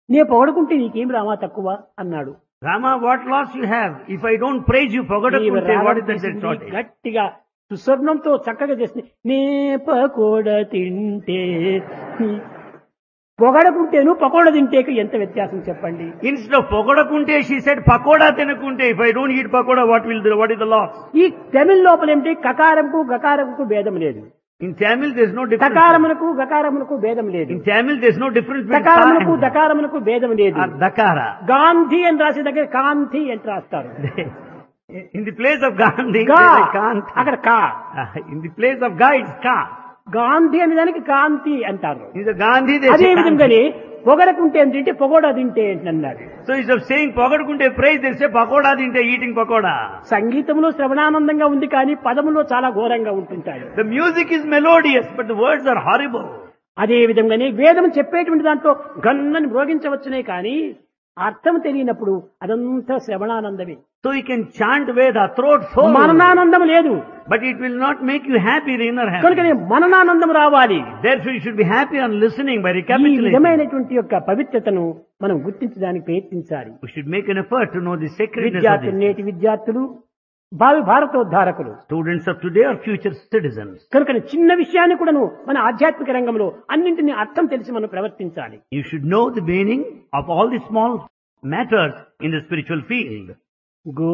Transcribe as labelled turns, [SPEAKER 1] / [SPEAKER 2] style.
[SPEAKER 1] నే పొగడుకుంటే నీకేం రామా తక్కువ అన్నాడు
[SPEAKER 2] Rama, what loss you have? If I don't praise you,
[SPEAKER 1] నీవు
[SPEAKER 2] Pagadakunte, what
[SPEAKER 1] రాగం
[SPEAKER 2] is that
[SPEAKER 1] తీసింది
[SPEAKER 2] shortage?
[SPEAKER 1] గట్టిగా సుస్వర్ణంతో చక్కగా చేసింది నే పకోడ తింటే నీ- పొగడకుంటేను పకోడ తింటేకు ఎంత వ్యత్యాసం చెప్పండి
[SPEAKER 2] Instead of Pagadakunte, she said Pakoda Tenakunte. If I don't eat Pakoda, what will the, what is the loss?
[SPEAKER 1] ఈ తమిళ లోపల ఏమిటి కకారంకు గకారంకు భేదం లేదు
[SPEAKER 2] In Tamil, there's no difference.
[SPEAKER 1] కకారమునకు గకారమునకు భేదం లేదు
[SPEAKER 2] In Tamil, there's no difference between
[SPEAKER 1] దకారమునకు
[SPEAKER 2] Ka and
[SPEAKER 1] దకారమునకు భేదం లేదు
[SPEAKER 2] or Dakara.
[SPEAKER 1] Gandhi అని రాసే దగ్గర కాంతి అని రాస్తారు
[SPEAKER 2] In the place of Gandhi,
[SPEAKER 1] గా
[SPEAKER 2] there's a Kant.
[SPEAKER 1] అక్కడ కా
[SPEAKER 2] In the place of Ga, it's Ka.
[SPEAKER 1] Gandhi అనే దానికి కాంతి అంటారు
[SPEAKER 2] In the Gandhi, there's
[SPEAKER 1] అదే
[SPEAKER 2] a Kant.
[SPEAKER 1] విధంగానే పొగడకుంటే ఏం తింటే పొగోడా తింటే ఏంటన్నాడు
[SPEAKER 2] So instead of saying Pagadakunte praise, they say Pakoda Dinte, eating Pakoda.
[SPEAKER 1] సంగీతంలో శ్రవణానందంగా ఉంది కానీ పదములో చాలా ఘోరంగా ఉంటుంటాయి
[SPEAKER 2] The music is melodious, but the words are horrible.
[SPEAKER 1] అదే విధంగానే వేదం చెప్పేటువంటి దాంట్లో గన్నని మ్రోగించవచ్చునే కానీ అర్థం తెలియనప్పుడు అదంతా శ్రవణానందమే
[SPEAKER 2] So you can chant Veda, throat full,
[SPEAKER 1] మననానందం లేదు
[SPEAKER 2] but it will not make you happy, the inner happy.
[SPEAKER 1] కనుక మననానందం రావాలి
[SPEAKER 2] Therefore you should be happy on listening by
[SPEAKER 1] ఈ
[SPEAKER 2] recapitulating.
[SPEAKER 1] విధమైనటువంటి యొక్క పవిత్రతను మనం గుర్తించడానికి ప్రయత్నించాలి
[SPEAKER 2] We should make an effort to know the sacredness of
[SPEAKER 1] విద్యార్థులు
[SPEAKER 2] this.
[SPEAKER 1] నేటి విద్యార్థులు భావి భారతోద్ధారకులు
[SPEAKER 2] Students of today are future citizens.
[SPEAKER 1] కనుక చిన్న విషయాన్ని కూడాను మన ఆధ్యాత్మిక రంగంలో అన్నింటినీ అర్థం తెలిసి మనం ప్రవర్తించాలి
[SPEAKER 2] You should know the meaning of all the small matters in the spiritual field.
[SPEAKER 1] Go